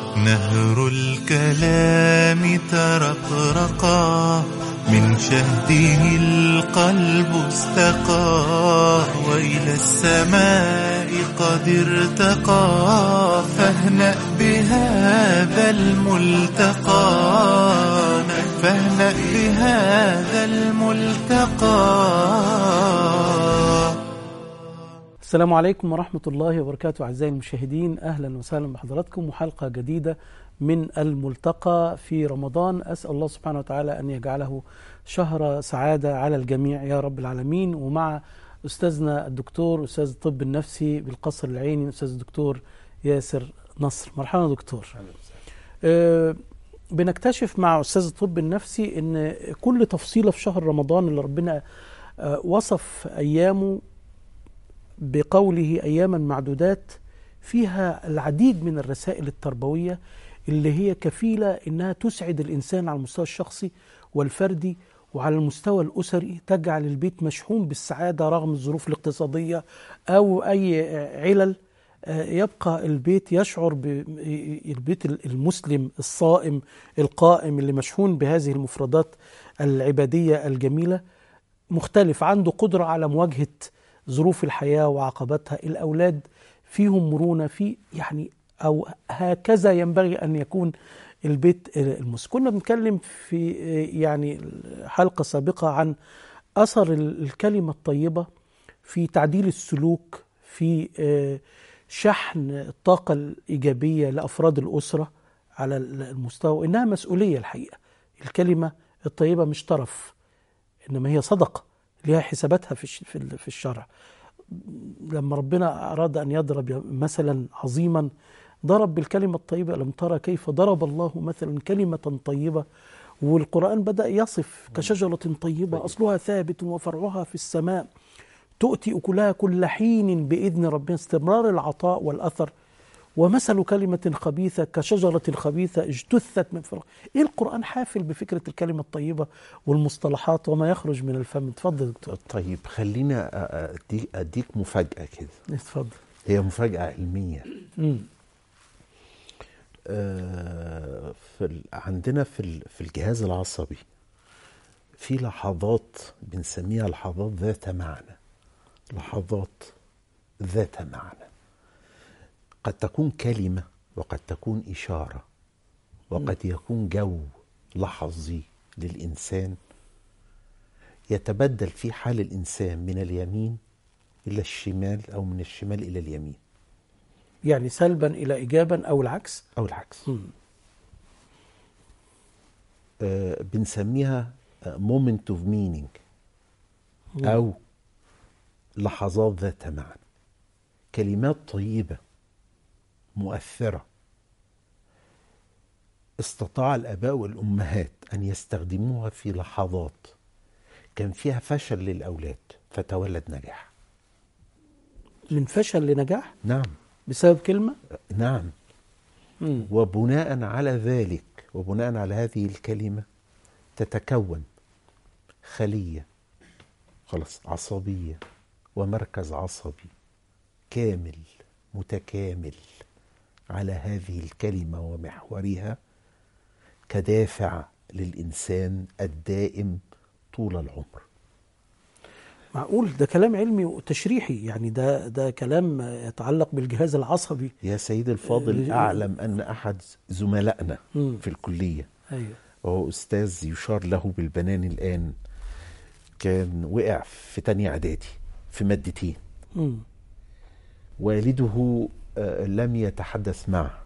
نهر الكلام ترقرقا من شهده القلب استقى وإلى السماء قد ارتقى فاهنأ بهذا الملتقى فاهنأ بهذا الملتقى السلام عليكم ورحمة الله وبركاته أعزائي المشاهدين أهلا وسهلا بحضراتكم وحلقة جديدة من الملتقى في رمضان أسأل الله سبحانه وتعالى أن يجعله شهر سعادة على الجميع يا رب العالمين ومع أستاذنا الدكتور أستاذ الطب النفسي بالقصر العيني أستاذ الدكتور ياسر نصر مرحبا دكتور أه بنكتشف مع أستاذ الطب النفسي أن كل تفصيلة في شهر رمضان اللي ربنا أه وصف أيامه بقوله اياما معدودات فيها العديد من الرسائل التربويه اللي هي كفيله انها تسعد الانسان على المستوى الشخصي والفردي وعلى المستوى الاسري تجعل البيت مشحون بالسعاده رغم الظروف الاقتصاديه او اي علل يبقى البيت يشعر بالبيت المسلم الصائم القائم اللي مشحون بهذه المفردات العباديه الجميله مختلف عنده قدره على مواجهه ظروف الحياة وعقباتها الأولاد فيهم مرونة في يعني أو هكذا ينبغي أن يكون البيت المسلم كنا بنتكلم في يعني حلقة سابقة عن أثر الكلمة الطيبة في تعديل السلوك في شحن الطاقة الإيجابية لأفراد الأسرة على المستوى إنها مسؤولية الحقيقة الكلمة الطيبة مش طرف إنما هي صدقة لها حساباتها في في الشرع لما ربنا أراد أن يضرب مثلا عظيما ضرب بالكلمة الطيبة ألم ترى كيف ضرب الله مثلا كلمة طيبة والقرآن بدأ يصف كشجرة طيبة أصلها ثابت وفرعها في السماء تؤتي أكلها كل حين بإذن ربنا استمرار العطاء والأثر ومثل كلمة خبيثة كشجرة خبيثة اجتثت من فراغ ايه القرآن حافل بفكرة الكلمة الطيبة والمصطلحات وما يخرج من الفم اتفضل دكتور طيب خلينا أديك, أديك مفاجأة كده اتفضل هي مفاجأة علمية مم. آه في ال... عندنا في ال... في الجهاز العصبي في لحظات بنسميها لحظات ذات معنى لحظات ذات معنى قد تكون كلمة وقد تكون إشارة وقد يكون جو لحظي للإنسان يتبدل في حال الإنسان من اليمين إلى الشمال أو من الشمال إلى اليمين يعني سلبا إلى إيجابا أو العكس أو العكس مم. آه بنسميها مومنت اوف مينينج أو لحظات ذات معنى كلمات طيبه مؤثرة استطاع الآباء والأمهات أن يستخدموها في لحظات كان فيها فشل للأولاد فتولد نجاح من فشل لنجاح نعم بسبب كلمة نعم مم. وبناء على ذلك وبناء على هذه الكلمة تتكون خلية خلاص عصبية ومركز عصبي كامل متكامل على هذه الكلمه ومحورها كدافع للانسان الدائم طول العمر معقول ده كلام علمي وتشريحي يعني ده ده كلام يتعلق بالجهاز العصبي يا سيد الفاضل اعلم ان احد زملائنا مم. في الكليه ايوه وهو استاذ يشار له بالبنان الان كان وقع في تانية اعدادي في مادتين مم. والده لم يتحدث معه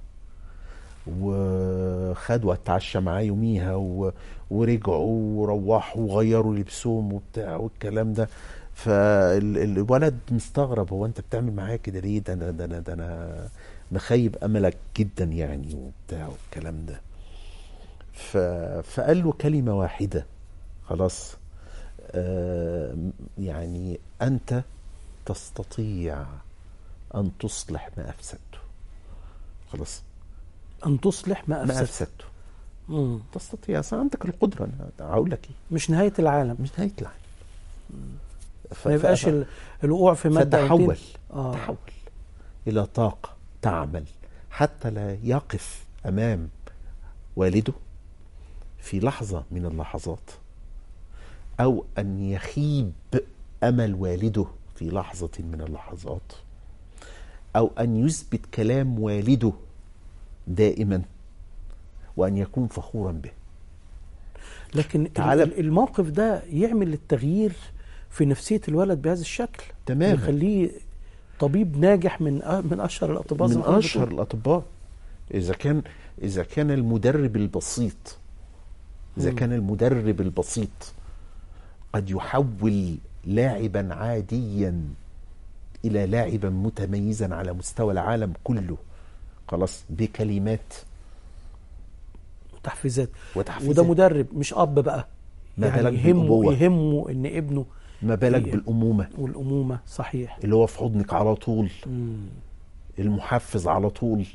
وخد واتعشى معاه يوميها و... ورجعوا وروحوا وغيروا لبسهم وبتاع والكلام ده فالولد مستغرب هو انت بتعمل معايا كده ليه ده انا ده انا ده انا مخيب املك جدا يعني وبتاع والكلام ده ف... فقال له كلمه واحده خلاص آه يعني انت تستطيع أن تصلح ما أفسدته خلاص أن تصلح ما ما أفسدت أفسدته مم. تستطيع أصلا عندك القدرة أنا هقول لك إيه مش نهاية العالم مش نهاية العالم ف- ما يبقاش ف- ال- الوقوع في مادة أو اتنين. فتحول آه. تحول إلى طاقة تعمل حتى لا يقف امام والده في لحظه من اللحظات او ان يخيب امل والده في لحظه من اللحظات او ان يثبت كلام والده دائما وان يكون فخورا به لكن تعالى- ال- الموقف ده يعمل التغيير في نفسيه الولد بهذا الشكل تماما. يخليه طبيب ناجح من أ- من اشهر الاطباء زي من ما حضرتك اشهر بتقول. الاطباء اذا كان اذا كان المدرب البسيط اذا مم. كان المدرب البسيط قد يحول لاعبا عاديا الى لاعبا متميزا على مستوى العالم كله خلاص بكلمات تحفيزات وتحفيزات وده مدرب مش اب بقى ما يعني بالك يهمه بالأبوة. يهمه ان ابنه ما بالك هي- بالامومه والامومه صحيح اللي هو في حضنك على طول مم. المحفز على طول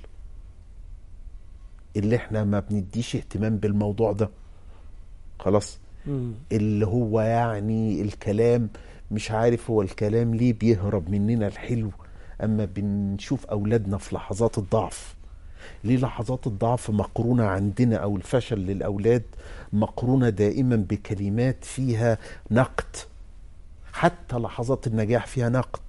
اللي احنا ما بنديش اهتمام بالموضوع ده خلاص مم. اللي هو يعني الكلام مش عارف هو الكلام ليه بيهرب مننا الحلو اما بنشوف اولادنا في لحظات الضعف ليه لحظات الضعف مقرونة عندنا او الفشل للاولاد مقرونة دائما بكلمات فيها نقد حتى لحظات النجاح فيها نقد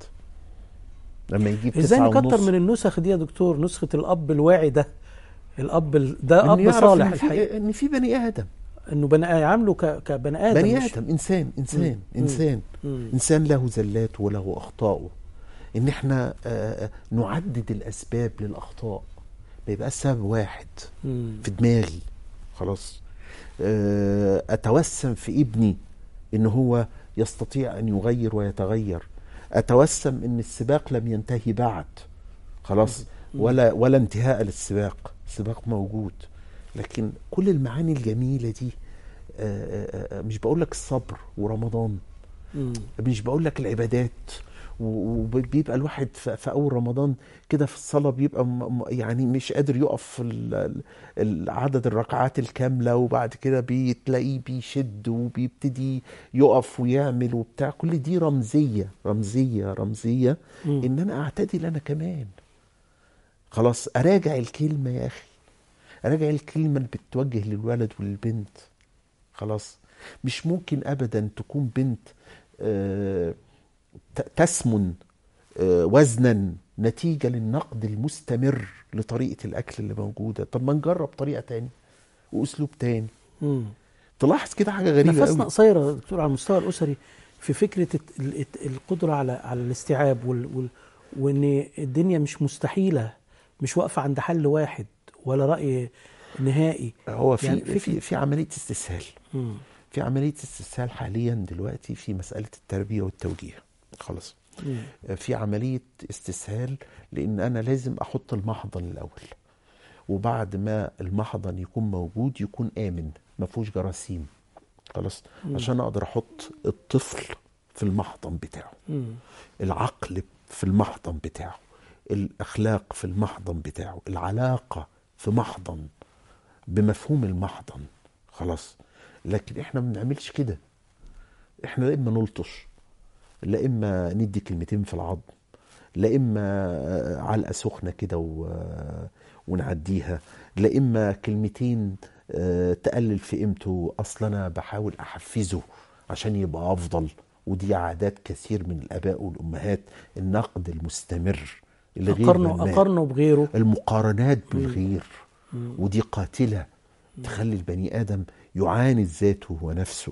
لما يجيب ازاي تسعة نكتر ونص من النسخ دي يا دكتور نسخه الاب الواعي ده الاب ال- ده إنه اب يعرف صالح إن في- الحقيقه ان في بني ادم انه بني يعامله ك- كبني ادم بني مش- ادم انسان انسان مم. انسان مم. انسان له زلاته وله اخطائه ان احنا آه، آه، نعدد الاسباب للاخطاء ما يبقى سبب واحد مم. في دماغي خلاص آه، اتوسم في ابني ان هو يستطيع ان يغير ويتغير اتوسم ان السباق لم ينتهي بعد خلاص ولا ولا انتهاء للسباق السباق موجود لكن كل المعاني الجميله دي آه، آه، آه، مش بقول لك الصبر ورمضان مم. مش بقول لك العبادات و- وبيبقى الواحد في في اول رمضان كده في الصلاه بيبقى م- م- يعني مش قادر يقف في ال- ال- ال- عدد الركعات الكامله وبعد كده بتلاقيه بيشد وبيبتدي يقف ويعمل وبتاع كل دي رمزيه رمزيه رمزيه مم. ان انا اعتدل انا كمان خلاص اراجع الكلمه يا اخي اراجع الكلمه اللي بتتوجه للولد وللبنت خلاص مش ممكن ابدا تكون بنت آه، ت- تسمن آه، وزنا نتيجه للنقد المستمر لطريقه الاكل اللي موجوده طب ما نجرب طريقه تاني واسلوب تاني مم. تلاحظ كده حاجه غريبه نفسنا قوي قصيره يا دكتور على المستوى الاسري في فكره الت- ال- الت- القدره على على الاستيعاب وال وال وان الدنيا مش مستحيله مش واقفه عند حل واحد ولا راي نهائي هو في يعني في فكرة- في عمليه استسهال مم. في عمليه استسهال حاليا دلوقتي في مساله التربيه والتوجيه خلاص مم. في عملية استسهال لأن أنا لازم أحط المحضن الأول وبعد ما المحضن يكون موجود يكون آمن ما فيهوش جراثيم خلاص مم. عشان أقدر أحط الطفل في المحضن بتاعه مم. العقل في المحضن بتاعه الأخلاق في المحضن بتاعه العلاقة في محضن بمفهوم المحضن خلاص لكن احنا ما بنعملش كده احنا لا اما نلطش لا اما ندي كلمتين في العظم لا اما آه، علقه سخنه كده و- ونعديها لا اما كلمتين آه، تقلل في قيمته اصلا انا بحاول احفزه عشان يبقى افضل ودي عادات كثير من الاباء والامهات النقد المستمر اللي غير اقارنه بناء. اقارنه بغيره المقارنات بالغير مم. ودي قاتلة تخلي البني آدم يعاند ذاته ونفسه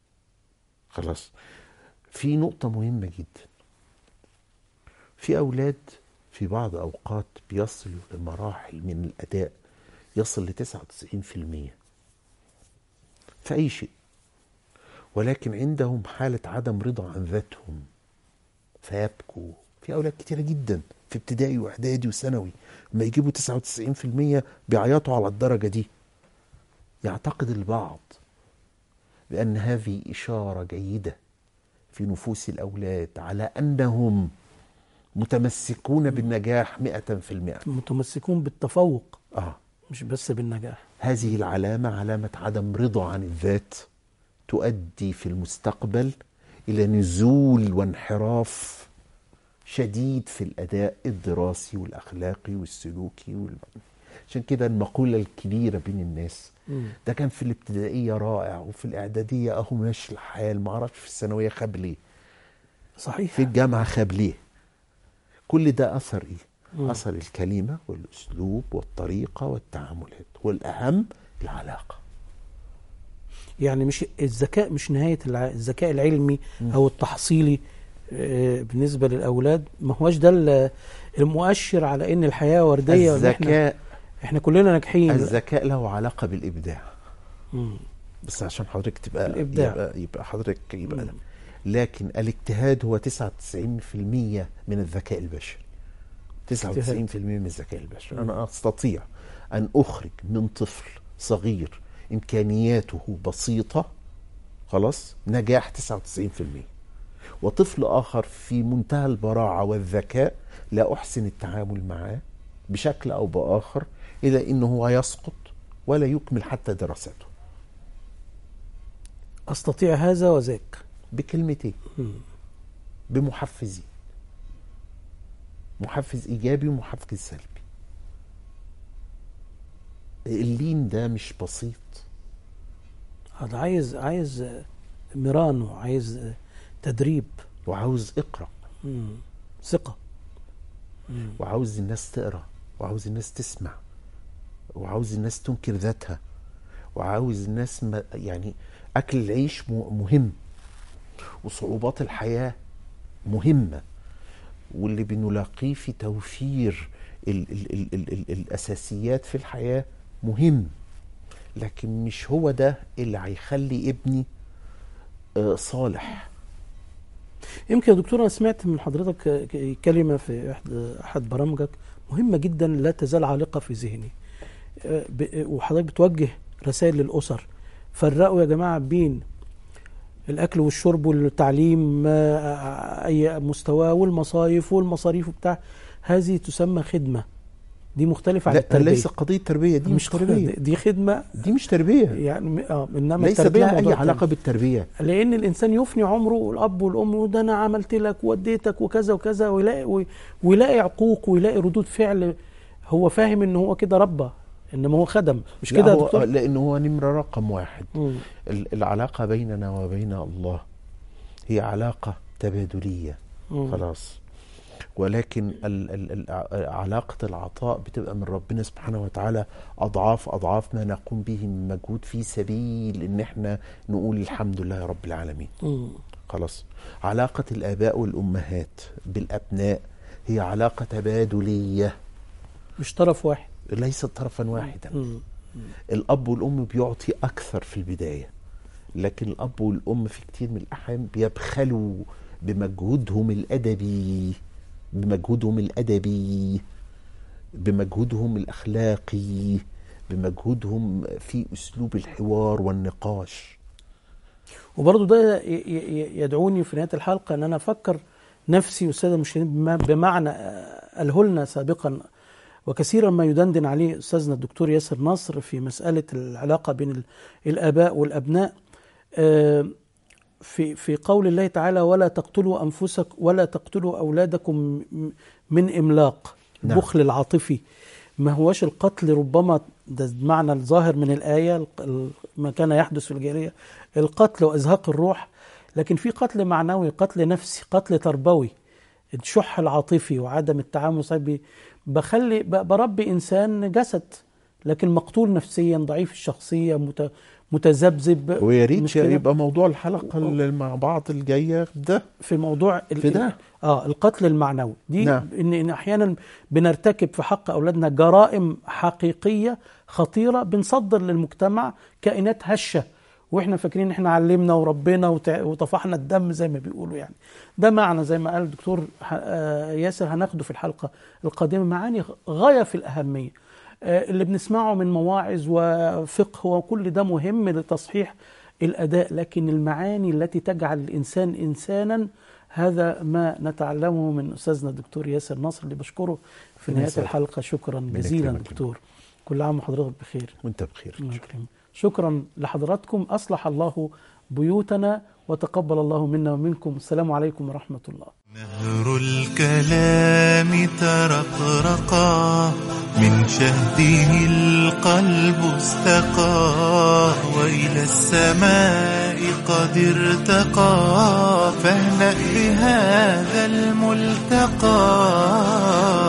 خلاص في نقطة مهمة جدا في أولاد في بعض أوقات بيصلوا لمراحل من الأداء يصل ل 99% في أي شيء ولكن عندهم حالة عدم رضا عن ذاتهم فيبكوا في أولاد كتيرة جدا في ابتدائي وإعدادي وثانوي لما يجيبوا 99% بيعيطوا على الدرجة دي يعتقد البعض بأن هذه إشارة جيدة في نفوس الأولاد على أنهم متمسكون بالنجاح مئة في المئة متمسكون بالتفوق آه مش بس بالنجاح هذه العلامة علامة عدم رضا عن الذات تؤدي في المستقبل إلى نزول وانحراف شديد في الأداء الدراسي والأخلاقي والسلوكي وال... عشان كده المقولة الكبيرة بين الناس مم. ده كان في الابتدائية رائع وفي الإعدادية أهو ماشي الحال ما أعرفش في الثانوية خاب ليه صحيح في الجامعة خاب ليه كل ده أثر إيه؟ مم. أثر الكلمة والأسلوب والطريقة والتعاملات والأهم العلاقة يعني مش الذكاء مش نهايه الع- الذكاء العلمي او التحصيلي آه، بالنسبه للاولاد ما هوش ده ال- المؤشر على ان الحياه ورديه وإن احنا الذكاء احنا كلنا ناجحين الذكاء له علاقة بالإبداع مم. بس عشان حضرتك تبقى الإبداع. يبقى, يبقى حضرتك يبقى مم. لكن الاجتهاد هو 99% من الذكاء البشري 99% من الذكاء البشري أنا أستطيع أن أخرج من طفل صغير إمكانياته بسيطة خلاص نجاح 99% وطفل آخر في منتهى البراعة والذكاء لا أحسن التعامل معه بشكل أو بآخر إلى أنه هو يسقط ولا يكمل حتى دراسته استطيع هذا وذاك بكلمتين مم. بمحفزين محفز ايجابي ومحفز سلبي اللين ده مش بسيط هذا عايز عايز آه، مران وعايز آه، تدريب وعاوز اقرا مم. ثقه مم. وعاوز الناس تقرا وعاوز الناس تسمع وعاوز الناس تنكر ذاتها وعاوز الناس ما يعني اكل العيش م- مهم وصعوبات الحياه مهمه واللي بنلاقيه في توفير ال ال ال ال ال الاساسيات في الحياه مهم لكن مش هو ده اللي هيخلي ابني آه، صالح يمكن يا دكتور انا سمعت من حضرتك آه، ك- كلمه في احد احد برامجك مهمه جدا لا تزال عالقه في ذهني آه، ب- آه، وحضرتك بتوجه رسائل للاسر فرقوا يا جماعه بين الاكل والشرب والتعليم آه، اي مستوى والمصايف والمصاريف وبتاع هذه تسمى خدمه دي مختلفه عن لا التربيه ليس قضيه تربيه دي مش تربيه دي خدمه دي مش تربيه يعني اه انما ليست التربيه لها موضوع اي تاني. علاقه بالتربيه لان الانسان يفني عمره الاب والام وده انا عملت لك واديتك وكذا وكذا ويلاقي وي- ويلاقي عقوق ويلاقي ردود فعل هو فاهم ان هو كده ربى انما هو خدم مش لا كده يا هو دكتور لانه هو نمره رقم واحد مم. ال- العلاقه بيننا وبين الله هي علاقه تبادليه مم. خلاص ولكن ال ال ال علاقة العطاء بتبقى من ربنا سبحانه وتعالى أضعاف أضعاف ما نقوم به من مجهود في سبيل إن إحنا نقول الحمد لله يا رب العالمين مم. خلاص علاقة الآباء والأمهات بالأبناء هي علاقة تبادلية مش طرف واحد ليست طرفا واحدا مم. الأب والأم بيعطي أكثر في البداية لكن الأب والأم في كتير من الأحيان بيبخلوا بمجهودهم الأدبي بمجهودهم الأدبي بمجهودهم الأخلاقي بمجهودهم في أسلوب الحوار والنقاش وبرضه ده ي- ي- يدعوني في نهايه الحلقه ان انا افكر نفسي والساده المشاهدين بما- بمعنى آه، قاله لنا سابقا وكثيرا ما يدندن عليه استاذنا الدكتور ياسر نصر في مساله العلاقه بين ال- الاباء والابناء آه، في في قول الله تعالى ولا تقتلوا انفسك ولا تقتلوا اولادكم م- من املاق نعم. بخل العاطفي ما هوش القتل ربما ده المعنى الظاهر من الآية الق- ال- ما كان يحدث في الجاهلية القتل وإزهاق الروح لكن في قتل معنوي قتل نفسي قتل تربوي الشح العاطفي وعدم التعامل صحيح بي- بخلي ب- بربي إنسان جسد لكن مقتول نفسيا ضعيف الشخصية مت- متذبذب ويا مش ريت كده؟ يبقى موضوع الحلقة اللي مع بعض الجاية ده في موضوع ال- في ده. اه القتل المعنوي دي نعم. ان ان احيانا بنرتكب في حق اولادنا جرائم حقيقيه خطيره بنصدر للمجتمع كائنات هشه واحنا فاكرين ان احنا علمنا وربنا وتع- وطفحنا الدم زي ما بيقولوا يعني ده معنى زي ما قال الدكتور ح- آه، ياسر هناخده في الحلقه القادمه معاني غايه في الاهميه آه، اللي بنسمعه من مواعظ وفقه وكل ده مهم لتصحيح الاداء لكن المعاني التي تجعل الانسان انسانا هذا ما نتعلمه من استاذنا الدكتور ياسر نصر اللي بشكره في ربنا نهايه يسعدك. الحلقه شكرا جزيلا يكرمك. دكتور كل عام وحضرتك بخير وانت بخير الله يكرمك. شكرا لحضراتكم اصلح الله بيوتنا وتقبل الله منا ومنكم السلام عليكم ورحمه الله نهر الكلام ترقرقا من شهده القلب استقى وإلى السماء قد ارتقى فاهنأ بهذا الملتقى